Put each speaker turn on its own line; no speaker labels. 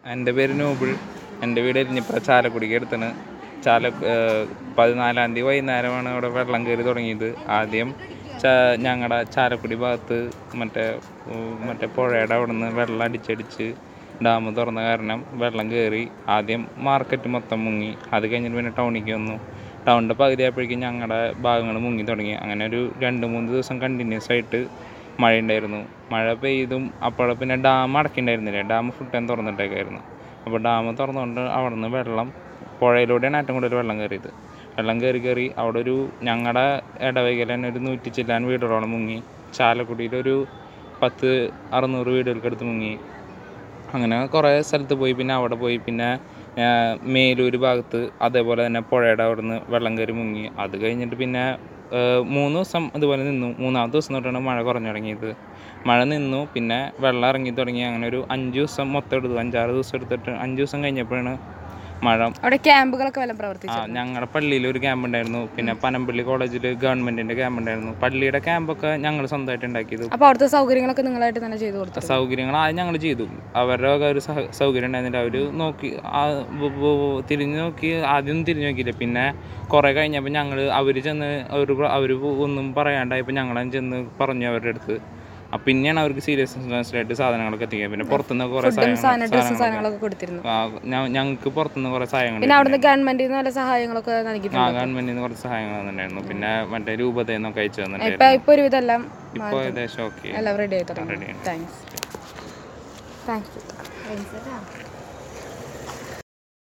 എൻ്റെ പേര് നോബിൾ എൻ്റെ വീട് എരിഞ്ഞിപ്പുറ ചാലക്കുടിക്ക് അടുത്താണ് ചാല ഏഹ് പതിനാലാം തീയതി വൈകുന്നേരമാണ് അവിടെ വെള്ളം കയറി തുടങ്ങിയത് ആദ്യം ചാ ഞങ്ങളുടെ ചാലക്കുടി ഭാഗത്ത് മറ്റേ ഉം, മറ്റേ പുഴയുടെ അവിടെ നിന്ന് വെള്ളം അടിച്ചടിച്ച് ഡാം തുറന്ന കാരണം വെള്ളം കയറി ആദ്യം മാർക്കറ്റ് മൊത്തം മുങ്ങി അത് കഴിഞ്ഞിട്ട് പിന്നെ ടൗണിലേക്ക് വന്നു ടൗണിൻ്റെ പകുതി ആയപ്പോഴേക്കും ഞങ്ങളുടെ ഭാഗങ്ങൾ മുങ്ങി തുടങ്ങി അങ്ങനെ ഒരു രണ്ട് മൂന്ന് ദിവസം കണ്ടിന്യൂസ് ആയിട്ട് മഴ ഉണ്ടായിരുന്നു മഴ പെയ്തും അപ്പോൾ പിന്നെ ഡാം അടക്കിണ്ടായിരുന്നില്ല ഡാം ഫുൾ ടൈം തുറന്നിട്ടേക്കായിരുന്നു അപ്പോൾ ഡാം തുറന്നുകൊണ്ട് അവിടെ നിന്ന് വെള്ളം പുഴയിലൂടെയാണ് ഏറ്റവും കൂടുതൽ വെള്ളം കയറിയത് വെള്ളം കയറി കയറി അവിടെ ഒരു ഞങ്ങളുടെ ഇടവകയിൽ തന്നെ ഒരു നൂറ്റി ചില്ലാൻ വീടുകളോളം മുങ്ങി ചാലക്കുടിയിലൊരു പത്ത് അറുന്നൂറ് വീടുകൾക്കടുത്ത് മുങ്ങി അങ്ങനെ കുറേ സ്ഥലത്ത് പോയി പിന്നെ അവിടെ പോയി പിന്നെ ആ, മേലൂർ ഭാഗത്ത് അതേപോലെ തന്നെ പുഴയുടെ അവിടെ നിന്ന് വെള്ളം കയറി മുങ്ങി അത് കഴിഞ്ഞിട്ട് പിന്നെ ആ, മൂന്ന് ദിവസം അതുപോലെ നിന്നു മൂന്നാമത്തെ ദിവസം തൊട്ടാണ് മഴ കുറഞ്ഞു തുടങ്ങിയത് മഴ നിന്നു പിന്നെ വെള്ളം ഇറങ്ങി തുടങ്ങി അങ്ങനെ ഒരു അഞ്ച് ദിവസം മൊത്തം എടുത്തു അഞ്ചാറ് ദിവസം എടുത്തിട്ട് അഞ്ച് ദിവസം കഴിഞ്ഞപ്പോഴാണ് മഴ
അവിടെ ക്യാമ്പുകളൊക്കെ വല്ല പ്രവർത്തിച്ചു
ആ ഞങ്ങളുടെ പള്ളിയിൽ ഒരു ക്യാമ്പ് ഉണ്ടായിരുന്നു പിന്നെ പനമ്പള്ളി കോളേജിൽ ഗവൺമെന്റിന്റെ ക്യാമ്പ് ഉണ്ടായിരുന്നു പള്ളിയുടെ ക്യാമ്പൊക്കെ ഞങ്ങൾ സ്വന്തമായിട്ട് ഉണ്ടാക്കിയത്
അപ്പൊ അവിടുത്തെ സൗകര്യങ്ങളൊക്കെ നിങ്ങളായിട്ട് തന്നെ ചെയ്തു കൊടുത്തു
സൗകര്യങ്ങൾ ആദ്യം ഞങ്ങൾ ചെയ്തു അവരുടെ വക ഒരു സഹ- സൗകര്യം ഉണ്ടായിരുന്നില്ല അവർ നോക്കി ആ ബ- ബ- തിരിഞ്ഞു നോക്കി ആദ്യം തിരിഞ്ഞു നോക്കിയില്ല പിന്നെ കുറേ കഴിഞ്ഞപ്പോൾ ഞങ്ങൾ അവർ ചെന്ന് അവർ അവർ ഒന്നും പറയാണ്ടായപ്പോൾ ഞങ്ങളെ ചെന്ന് പറഞ്ഞു അവരുടെ അടുത്ത് അപ്പം പിന്നെയാണ് അവർക്ക് സീരിയസ് ആയിട്ട് സാധനങ്ങളൊക്കെ എത്തിക്കുക പിന്നെ പുറത്തുനിന്ന് കുറേ
സാധനം ഡ്രസ്സും
സാധനങ്ങൾ
സാധനങ്ങളൊക്കെ കൊടുത്തിരുന്നു
ഞങ്ങൾക്ക് പുറത്തുനിന്ന് കുറേ സഹായങ്ങൾ
പിന്നെ അവിടുന്ന് ഗവൺമെന്റിൽ നിന്ന് വല്ല സഹായങ്ങളൊക്കെ
ആ
നൽകിയിട്ടുണ്ട്
ഗവൺമെന്റിൽ നിന്ന് കുറച്ച് സഹായങ്ങൾ തന്നിട്ടുണ്ടായിരുന്നു പിന്നെ മറ്റേ രൂപതയിൽ നിന്നൊക്കെ അയച്ചു
ഇപ്പൊ
തന്നിട്ടുണ്ടായിരുന്നു
ഇപ്പൊ ഒരുവിധം എല്ലാം
ഇപ്പോൾ ഏകദേശം ഓക്കെ
എല്ലാം റെഡി ആയി തുടങ്ങി
Ready ആണ്.
Thanks thanks